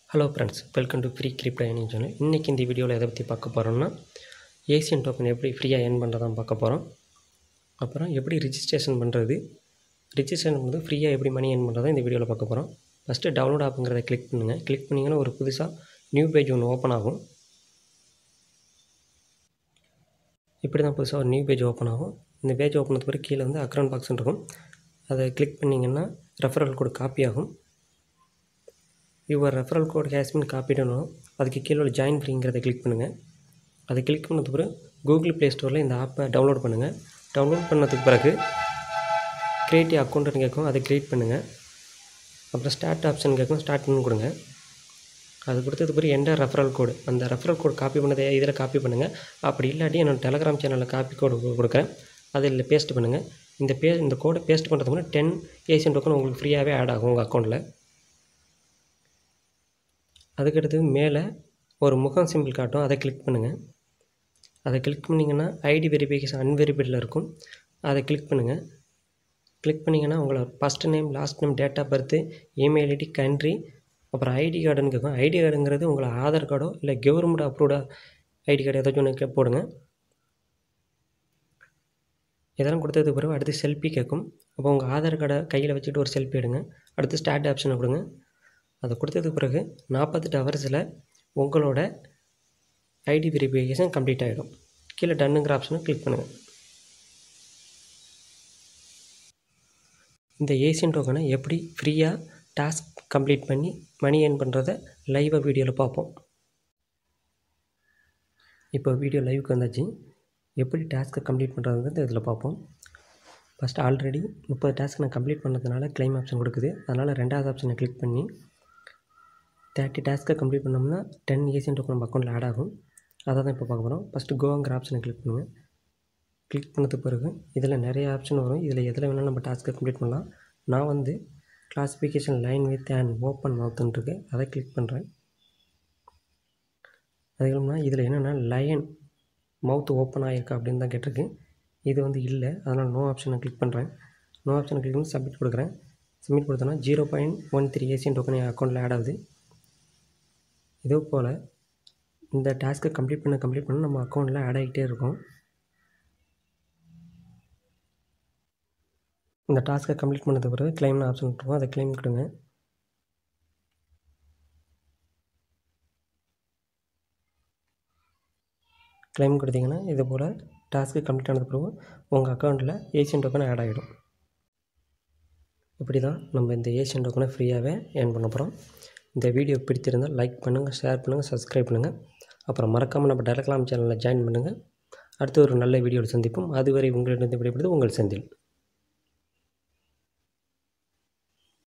hello friends welcome to free crypto earning channel இன்றைக்கி இந்த வீடியோவில் எதை பற்றி பார்க்க போகிறோம்னா ஏசியன் டோக்கன் எப்படி ஃப்ரீயாக ஏர்ன் பண்ணுறதான் பார்க்க போகிறோம் அப்புறம் எப்படி ரிஜிஸ்ட்ரேஷன் பண்ணுறது ரிஜிஸ்ட்ரேஷன் பண்ணுறது ஃப்ரீயாக எப்படி மணி ஏர்ன் பண்ணுறதா இந்த வீடியோவில் பார்க்க போகிறோம் ஃபஸ்ட்டு டவுன்லோட் ஆப்புங்கிறத கிளிக் பண்ணுங்கள் கிளிக் பண்ணிங்கன்னா ஒரு புதுசாக நியூ பேஜ் ஒன்று ஓப்பன் ஆகும் இப்படி தான் புதுசாக ஒரு நியூ பேஜ் ஓப்பன் ஆகும் இந்த பேஜ் ஓப்பன் ஆனது பிறகு கீழே வந்து அக்கௌண்ட் பாக்ஸ்னு இருக்கும் அதை கிளிக் பண்ணிங்கன்னா ரெஃபரல் கோடு காப்பி ஆகும் your referral code has been காப்பிடணும் அதுக்கு கீழே உள்ள ஜாயின் ஃப்ரீங்கிறத கிளிக் பண்ணுங்கள் அதை கிளிக் பண்ணதுக்கு பிறகு கூகுள் ப்ளே ஸ்டோரில் இந்த ஆப்பை டவுன்லோட் பண்ணுங்கள் டவுன்லோட் பண்ணதுக்கு பிறகு கிரியேட் அக்கௌண்ட்டுன்னு கேட்கும் அதை க்ரியேட் பண்ணுங்கள் அப்புறம் ஸ்டார்ட் ஆப்ஷன் கேட்கும் ஸ்டார்ட் பண்ணி கொடுங்க அது கொடுத்தது பிறகு எந்த ரெஃபரல் கோடு அந்த ரெஃபரல் கோட் காப்பி பண்ணதை இதில் காப்பி பண்ணுங்கள் அப்படி இல்லாட்டி என்னோடய டெலகிராம் சேனலில் காப்பி கோடு கொடுக்குறேன் அதில் பேஸ்ட் பண்ணுங்கள் இந்த பே இந்த கோடை பேஸ்ட் பண்ணுறதுக்கு முன்னாடி டென் ஏசியன் டோக்கன் உங்களுக்கு ஃப்ரீயாகவே ஆட் ஆகும் உங்கள் அக்கௌண்ட்டில் அதுக்கடுத்து மேலே ஒரு முகம் சிம்பிள் காட்டும் அதை கிளிக் பண்ணுங்கள் அதை கிளிக் பண்ணிங்கன்னா ஐடி வெரிஃபிகேஷன் அன்வெரிஃபைடில் இருக்கும் அதை கிளிக் பண்ணுங்கள் கிளிக் பண்ணிங்கன்னா உங்களை first name last name date of birth email ID country அப்புறம் ஐடி கார்டுன்னு கேட்கும் ஐடி கார்டுங்கிறது உங்களை ஆதார் கார்டோ இல்லை கவர்மெண்ட் அப்ரூவ்டாக ஐடி கார்டு ஏதாச்சும் ஒன்று கே- போடுங்க இதெல்லாம் கொடுத்ததுக்கு பிறகு அடுத்து செல்ஃபி கேட்கும் அப்போ உங்கள் ஆதார் கார்டை கையில் வச்சுட்டு ஒரு செல்ஃபி எடுங்க அடுத்து ஸ்டார்ட் ஆப்ஷனை கொடுங்க அதை கொடுத்ததுக்கு பிறகு நாற்பத்தெட்டு ஹவர்ஸில் உங்களோட ஐடி வெரிஃபிகேஷன் கம்ப்ளீட் ஆகிடும் கீழே டன்னுங்கிற ஆப்ஷனை கிளிக் பண்ணுங்கள் இந்த ஏசியன் டோக்கனை எப்படி ஃப்ரீயாக டாஸ்க் கம்ப்ளீட் பண்ணி மணி ஏர்ன் பண்ணுறத லைவாக வீடியோவில் பார்ப்போம் இப்போ வீடியோ லைவுக்கு வந்தாச்சு எப்படி டாஸ்க்கை கம்ப்ளீட் பண்ணுறதுங்கிறது இதில் பார்ப்போம் ஃபஸ்ட்டு ஆல்ரெடி முப்பது டாஸ்க் நான் கம்ப்ளீட் பண்ணதுனால க்ளைம் ஆப்ஷன் கொடுக்குது அதனால் ரெண்டாவது ஆப்ஷனை கிளிக் பண்ணி தேர்ட்டி டாஸ்க்கை கம்ப்ளீட் பண்ணோம்னா டென் ஏசியன் டோக்கன் நம்ம அக்கௌண்ட்டில் ஆட் ஆகும் அதை தான் இப்போ பார்க்க போகிறோம் ஃபஸ்ட்டு கோங்கிற ஆப்ஷனை கிளிக் பண்ணுங்கள் கிளிக் பண்ணது பிறகு இதில் நிறைய ஆப்ஷன் வரும் இதில் எதில் வேணாலும் நம்ம டாஸ்க்கை கம்ப்ளீட் பண்ணலாம் நான் வந்து classification line with and open மவுத்துன்னு இருக்கு அதை கிளிக் பண்ணுறேன் அதுக்கப்புறமா இதில் என்னென்னா லயன் மவுத் ஓப்பன் ஆகிருக்கா அப்படின்னு தான் கேட்டிருக்கு இது வந்து இல்லை அதனால் நோ ஆப்ஷனை கிளிக் பண்ணுறேன் நோ ஆப்ஷனை கிளிக் பண்ணி சப்மிட் கொடுக்குறேன் சப்மிட் கொடுத்தோன்னா zero point one three Asian token என் அக்கௌண்ட்டில் ஆட் ஆகுது இதே போல் இந்த டாஸ்க்கை கம்ப்ளீட் பண்ண கம்ப்ளீட் பண்ண நம்ம அக்கௌண்ட்டில் ஆட் ஆகிட்டே இருக்கும் இந்த டாஸ்க்கை கம்ப்ளீட் பண்ணது பிறகு கிளைம்னு ஆப்ஷன் இருக்கும் அதை கிளைம் கொடுங்க கிளைம் கொடுத்தீங்கன்னா இது போல் டாஸ்க்கு கம்ப்ளீட் ஆனது பிறகு உங்கள் அக்கௌண்ட்டில் ஏசியன் டோக்கன் ஆட் ஆகிடும் இப்படி தான் நம்ம இந்த ஏசியன் டோக்கனை ஃப்ரீயாகவே ஏர்ன் பண்ண போகிறோம் இந்த வீடியோ பிடித்திருந்தால் லைக் பண்ணுங்கள் ஷேர் பண்ணுங்கள் சப்ஸ்கிரைப் பண்ணுங்கள் அப்புறம் மறக்காமல் நம்ம டெலகிராம் சேனலில் ஜாயின் பண்ணுங்கள் அடுத்து ஒரு நல்ல வீடியோவில் சந்திப்போம் அதுவரை உங்களிடம் விடைபெறுவது உங்கள் செந்தில்